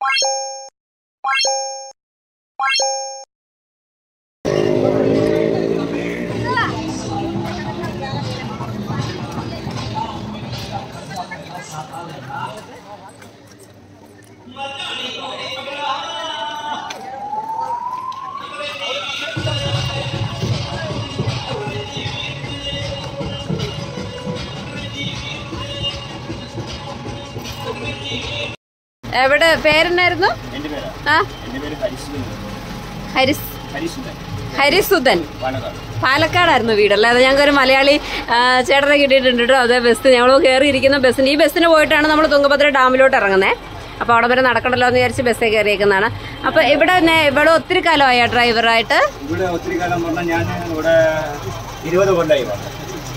എവിടെ പേരെന്നായിരുന്നു എന്റെ പേരാ ആ എന്റെ പേര് ഹരിസുധൻ ഹരിസ് ഹരിസുധൻ ഹരിസുധൻ പാലക്കാട് പാലക്കാടായിരുന്നു വീടല്ലേ അത് ഞങ്ങൾക്ക് ഒരു മലയാളി ആ, ചേട്ടനെ കിട്ടിയിട്ടുണ്ട് കേട്ടോ അതേ ബസ് ഞങ്ങൾ കയറിയിരിക്കുന്ന ബസ്സിന് ഈ ബസ്സിന് പോയിട്ടാണ് നമ്മൾ തുങ്കഭദ്ര ഡാമിലോട്ട് ഇറങ്ങുന്നത് അപ്പോൾ അവിടെ വരെ നടക്കണ്ടല്ലോ എന്ന് വിചാരിച്ച് ബസ്സിൽ കയറിയേക്കുന്നതാണ് അപ്പോൾ ഇവിടെ നേ- ഇവിടെ ഒത്തിരി കാലമായ ഡ്രൈവറായിട്ട് ഇവിടെ ഒത്തിരി കാലം പറഞ്ഞാൽ ഞാൻ ഇവിടെ ഇരുപത് കൊല്ലായി വന്നു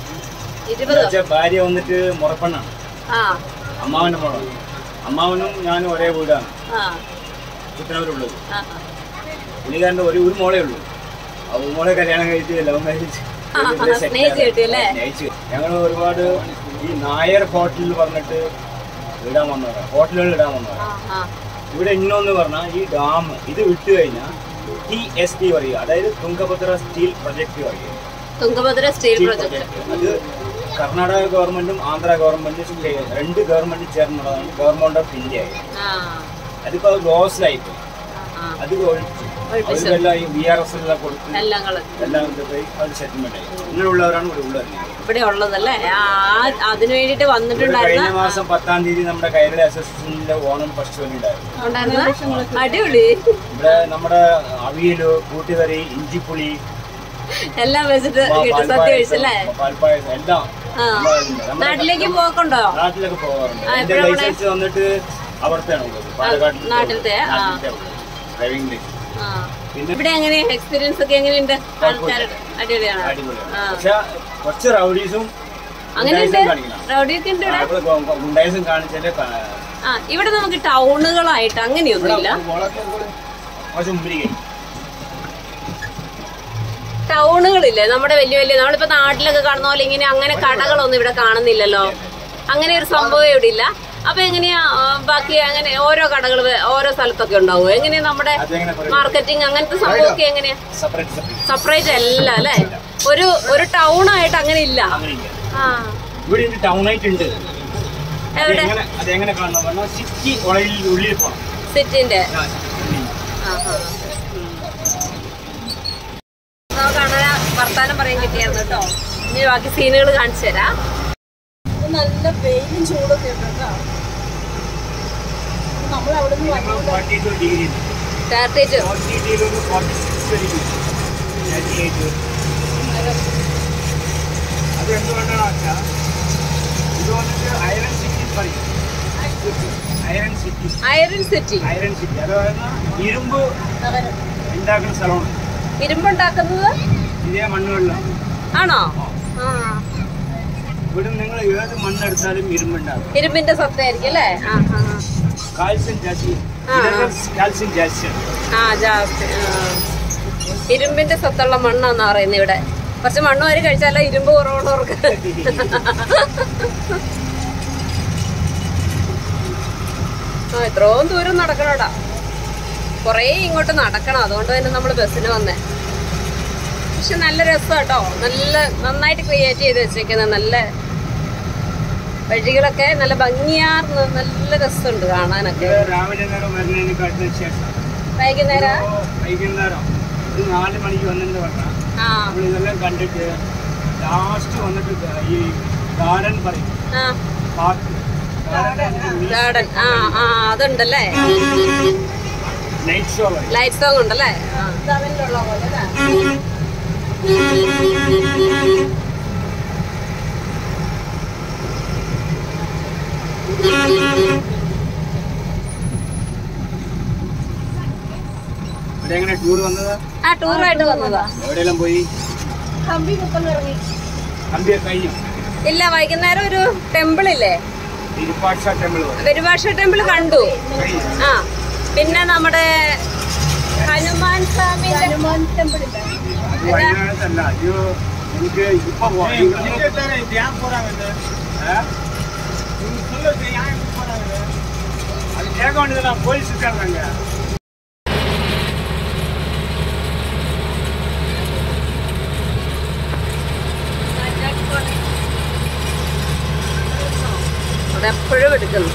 ഇരുപത് വെച്ചാൽ ഭാര്യ വന്നിട്ട് മുറപ്പെണ്ണാണ് ആ അമ്മാവന്റെ മോളാണ് അമ്മാവനും ഞാനും ഒരേ വീടാണ് ആ കുട്ടനവരുള്ളത് ആ പുള്ളിക്കാരൻ്റെ ഒരു ഒരു മോളേ ഉള്ളൂ ആ ഒരു മോളെ കല്യാണം കഴിച്ച് ലവ് കഴിച്ച് ആ, സ്നേഹിച്ച് കിട്ടിയല്ലേ? ഞങ്ങൾ ഒരുപാട് ഈ നായർ ഹോട്ടലിൽ പറഞ്ഞിട്ട് ഇടാൻ വന്നവരാണ് ഹോട്ടലുകളിൽ ഇടാൻ വന്നവരാണ് ആ ആ ഇവിടെ ഇന്നൊന്ന് പറഞ്ഞാൽ ഈ ഡാം ഇത് വിട്ട് കഴിഞ്ഞാൽ ടി എസ് ടി പറയുക അതായത് തുങ്കഭദ്ര സ്റ്റീൽ പ്രൊജക്ട് പറയുക Tungabhadra steel steel project project അത് കർണാടക ഗവൺമെന്റും ആന്ധ്ര ഗവൺമെന്റും ചേ- രണ്ട് ഗവൺമെന്റ് ചേർന്നുള്ളതാണ് ഗവൺമെന്റ് ഓഫ് ഇന്ത്യ ആ അതിപ്പോ അത് ലോസിലായി പോയി ആ അത് ഒഴിച്ചു ഒഴിപ്പിച്ചു. അവർക്കെല്ലാം ഈ ബി ആർ എസ് എല്ലാം കൊടുത്ത് എല്ലാം കള് എല്ലാം ഇത് പോയി അത് സെറ്റിൽമെന്റ് ആയി ഇങ്ങനെയുള്ളവരാണ് ഇവിടെ ഉള്ളത് ഇവിടെ ഉള്ളതല്ലേ ആ ആ- അതിനു വേണ്ടിട്ട് ഇവിടെ വന്നിട്ടുണ്ടായിരുന്ന കഴിഞ്ഞ മാസം പത്താം തീയതി നമ്മുടെ കൈരളി അസോസിയേഷനിലെ ഓണം ഫെസ്റ്റിവൽ ഉണ്ടായിരുന്നു ഉണ്ടായിരുന്ന അടിപൊളി ഇവിടെ നമ്മുടെ അവിയല് കൂട്ടുകറി ഇഞ്ചിപ്പുളി എല്ലാം വെച്ചിട്ട് കിട്ടും സത്യം കഴിച്ചല്ലേ പാൽപ്പായസം എല്ലാം ആ നമ്മുടെ നാട്ടിലേക്ക് പോക്കുണ്ടോ നാട്ടിലൊക്കെ പോകാറുണ്ട് ആ, എന്റെ എപ്പോഴാ പോണേ? ലൈസൻസ് വന്നിട്ട് അവിടുത്തെയാണ് ഉള്ളത് പാലക്കാട്ടിൽ നാട്ടിലത്തെ, ആ. ഡ്രൈവിംഗ് ലൈസൻസ് ആ പിന്നെ ഇവിടെ എങ്ങനെ എക്സ്പീരിയൻസ് ഒക്കെ എങ്ങനെയുണ്ട് ആൾക്കാരുടെ അടിപൊളിയാണ് അടിപൊളിയാണ് ആ. പക്ഷെ കുറച്ച് റൗഡീസും അങ്ങനെയുണ്ട് ഗുണ്ടായിസും കാണിക്കണം റൗഡിയൊക്കെ ഉണ്ട് ഇവിടെ ഇവിടെ ഗു- ഗു- ഗുണ്ടായിസും കാണിച്ചതിന്റെ ക- ആ ഇവിടെ നമുക്ക് ടൗണുകളായിട്ട് അങ്ങനെയൊന്നുമില്ല കുറച്ച് മുമ്പിരിക്കും ടൗണുകളില്ലേ നമ്മുടെ വലിയ വലിയ നമ്മളിപ്പോ നാട്ടിലൊക്കെ കാണുന്ന പോലെ ഇങ്ങനെ അങ്ങനെ കടകളൊന്നും ഇവിടെ കാണുന്നില്ലല്ലോ അങ്ങനെ ഒരു സംഭവം ഇവിടെ ഇല്ല അപ്പൊ എങ്ങനെയാ ആ, ബാക്കി അങ്ങനെ ഓരോ കടകൾ ഓരോ സ്ഥലത്തൊക്കെ ഉണ്ടാവും എങ്ങനെയാ നമ്മുടെ അതെങ്ങനെ പറയും മാർക്കറ്റിംഗ് അങ്ങനത്തെ സംഭവമൊക്കെ എങ്ങനെയാ സെപ്പറേറ്റ് സെപ്പറേറ്റ് സെപ്പറേറ്റ് അല്ല അല്ലേ ഒരു ഒരു ടൗൺ ആയിട്ട് അങ്ങനെ ഇല്ല അങ്ങനെയില്ല ആ ഇവിടെ ഉണ്ട് ടൗൺ ആയിട്ട് ഉണ്ട് അത് എവിടെ എങ്ങനെ അത് എങ്ങനെ കാണണം പറഞ്ഞാൽ സിറ്റി ഉള്ളിൽ ഉള്ളിൽ പോകണം സിറ്റിന്റെ ആ, ഉള്ളിൽ. ആ, ആ. ഉം. നമുക്ക് അങ്ങനെ വർത്താനം പറയാൻ കിട്ടിയായിരുന്നു കേട്ടോ ഇനി ബാക്കി സീനുകൾ കാണിച്ചു തരാം നല്ല വെയിലും ചൂടൊക്കെ ഉണ്ട് കേട്ടോ നമ്മൾ അവിടെ നിന്ന് ഇപ്പൊ 42 ഡിഗ്രി ഉണ്ട്. തേർട്ടേജ് 40 ഡിഗ്രി ഒരു 46 ഡിഗ്രി. 38. അത് എന്തുകൊണ്ടാണ് വെച്ചാൽ ഇത് വന്നിട്ട് അയറൻ സിറ്റി പറയും iron city iron city iron city അത് പറയുന്ന ഇരുമ്പ് നഗരം ഉണ്ടാക്കുന്ന സ്ഥലമാണ് ഇരുമ്പുണ്ടാക്കുന്നത് ഇതേ മണ്ണുകളിലാണ് ആണോ ആ ഇവിടെ നിങ്ങൾ ഏത് മണ്ണെടുത്താലും ഇരുമ്പുണ്ടാകും ഇരുമ്പിന്റെ സത്തായിരിക്കും അല്ലേ ആ ആ, ആ. കാൽസ്യം ജാസ്തി ആ, ആ. കാൽസ്യം ജാസ്തിയാണ് ആ ജാസ്തി ആ. ഇരുമ്പിന്റെ സത്തുള്ള മണ്ണാന്നാ പറയുന്നത് ഇവിടെ കുറച്ച് മണ്ണ് വരെ കഴിച്ചാലോ ഇരുമ്പ് കുറവുള്ളവർക്ക് ആ എത്രയും ദൂരം നടക്കണോടാ കുറേ ഇങ്ങോട്ട് നടക്കണം അതുകൊണ്ട് തന്നെ നമ്മൾ ബസ്സിന് വന്നേ പക്ഷെ നല്ല രസം കേട്ടോ നല്ല നന്നായിട്ട് ക്രിയേറ്റ് ചെയ്ത് വെച്ചേക്കുന്ന നല്ല വഴികളൊക്കെ നല്ല ഭംഗിയാർന്ന് നല്ല രസമുണ്ട് കാണാനൊക്കെ ഇത് രാവിലെ നേരം വരുന്നതിനെക്കാട്ടിന് ശേഷം വൈകുന്നേരം ഇപ്പോ വൈകുന്നേരം ഒരു നാല് മണിക്ക് വന്നിട്ട് പറഞ്ഞാൽ ആ നമ്മൾ ഇതെല്ലാം കണ്ടിട്ട് ലാസ്റ്റ് വന്നിട്ട് ഗ- ഈ ഗാർഡൻ പറയും ആ പാർക്ക് ഗാർഡൻ ആ ആ അതുണ്ടല്ലേ നൈറ്റ് ഷോ പറയും ലൈറ്റ് സോങ് ഉണ്ടല്ലേ ആ. തമിഴിലുള്ള പോലെ അല്ലേ? ഇവിടെ എങ്ങനെ ടൂർ വന്നത് ആ ടൂറായിട്ട് വന്നതാ എവിടെയെല്ലാം പോയി കമ്പി കുത്തം ഇറങ്ങി കമ്പിയൊക്കെ കഴിഞ്ഞു ഇല്ല വൈകുന്നേരം ഒരു ടെമ്പിൾ ഇല്ലേ തിരുപ്പാക്ഷ ടെമ്പിൾ പോയി പെരുഭാഷ ടെമ്പിൾ കണ്ടു കഴിഞ്ഞു ആ പിന്നെ നമ്മുടെ ഹനുമാൻ സ്വാമി ഹനുമാൻ ടെമ്പിൾ ഇല്ല അത് വൈകുന്നേരത്തല്ല ഇത് എനിക്ക് ഇപ്പൊ പോവാം ഏ? അത് கேட்க வேண்டியதுதான் போலீஸ் இருக்காங்க അവിടെ എപ്പോഴും എടുക്കുന്നു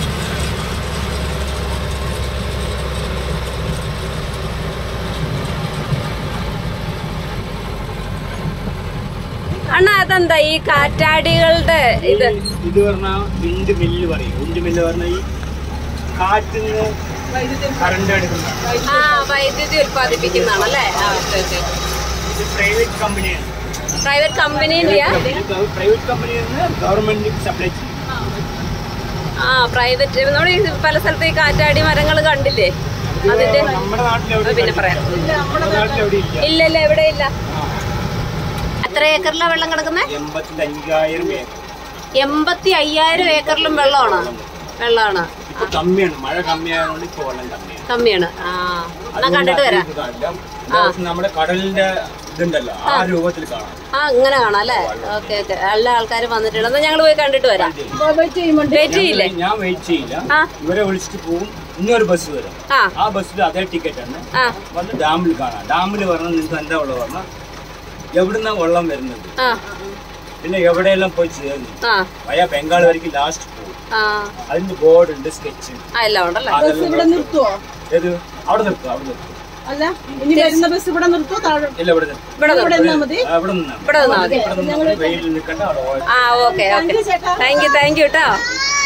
അണ്ണാ അതെന്താ ഈ കാറ്റാടികളുടെ ഇത് ഇത് പറഞ്ഞ വിൻഡ് മില്ല് പറയും വിൻഡ് മില്ല് പറഞ്ഞ ഈ കാറ്റിന്ന് കറണ്ട് എടുക്കുന്ന ആ വൈദ്യുതി ഉത്പാദിപ്പിക്കുന്നതാണല്ലേ ആ ഓക്കെ ഓക്കെ ഇത് പ്രൈവറ്റ് കമ്പനിയാണ് പ്രൈവറ്റ് കമ്പനിയിലെയാ പ്രൈവറ്റ് കമ്പനിയിൽ നിന്ന് ഗവൺമെന്റിന് സപ്ലൈ ചെയ്യും ആ പ്രൈവറ്റ് നമ്മൾ ഈ പല സ്ഥലത്ത് ഈ കാറ്റാടി മരങ്ങൾ കണ്ടില്ലേ അതിന്റെ നമ്മുടെ നാട്ടിൽ അത് എവിടെ പിന്നെ പറയാം നമ്മുടെ നാട്ടിൽ എവിടെ ഇല്ല ഇല്ല ഇല്ല എവിടെ ഇല്ല എത്ര ഏക്കറിലാ വെള്ളം കിടക്കുന്നത് എൺപത്തി അയ്യായിരം ഏക്കർ എൺപത്തി അയ്യായിരം ഏക്കറിലും വെള്ളമാണ് വെള്ളമാണ് ഇപ്പൊ കമ്മിയാണ് മഴ കമ്മിയായതുകൊണ്ട് ഇപ്പൊ വെള്ളം കമ്മിയാണ് കമ്മിയാണ് ആ എന്നാ കണ്ടിട്ട് വരാം അതുകൊണ്ട് നമ്മുടെ കടലിന്റെ ഇതുണ്ടല്ലോ ആ രൂപത്തിൽ കാണാം ആ ഇങ്ങനെ കാണാം അല്ലേ ഓക്കെ ഓക്കെ എല്ലാ ആൾക്കാരും വന്നിട്ടുണ്ട് എന്നാ ഞങ്ങൾ പോയി കണ്ടിട്ട് വരാം വെയിറ്റ് ചെയ്യുമ്പോൾ വെയിറ്റ് ചെയ്യില്ലേ ഞാൻ വെയിറ്റ് ചെയ്യില്ല ആ ഇവരെ വിളിച്ചിട്ട് പോകും ഇന്നൊരു ബസ് വരും ആ ആ ബസ്സിൽ അതേ ടിക്കറ്റ് ആണ് ആ വന്ന് ഡാമിൽ കാണാം ഡാമിൽ പറഞ്ഞാൽ നിങ്ങൾക്ക് എന്താ ഉള്ളത് പറഞ്ഞാൽ എവിടുന്ന വെള്ളം വരുന്നത് ആ പിന്നെ എവിടെയെല്ലാം പോയി ചേർന്നു ആ വയ ബംഗാൾ വരയ്ക്ക് ലാസ്റ്റ് പോകും ആ അതിന്റെ ബോർഡ് ഉണ്ട് സ്കെച്ച് ആ എല്ലാം ഉണ്ടല്ലേ ബസ് ഇവിടെ നിർത്തുവോ ഏത് അവിടെ നിർത്തും അവിടെ നിർത്തും അല്ല ഇനി വരുന്ന ബസ് ഇവിടെ നിർത്തുവോ താഴെ ഇല്ല ഇവിടെ നിർത്തും ഇവിടെ ഇവിടെ നിന്നാ മതി ആ, ഇവിടെ നിന്നാ ഇവിടെ നിന്നാ മതി ഇവിടെ നിന്ന് വെയിലിൽ നിൽക്കണ്ട അവിടെ ആ okay okay thank you thank you കേട്ടോ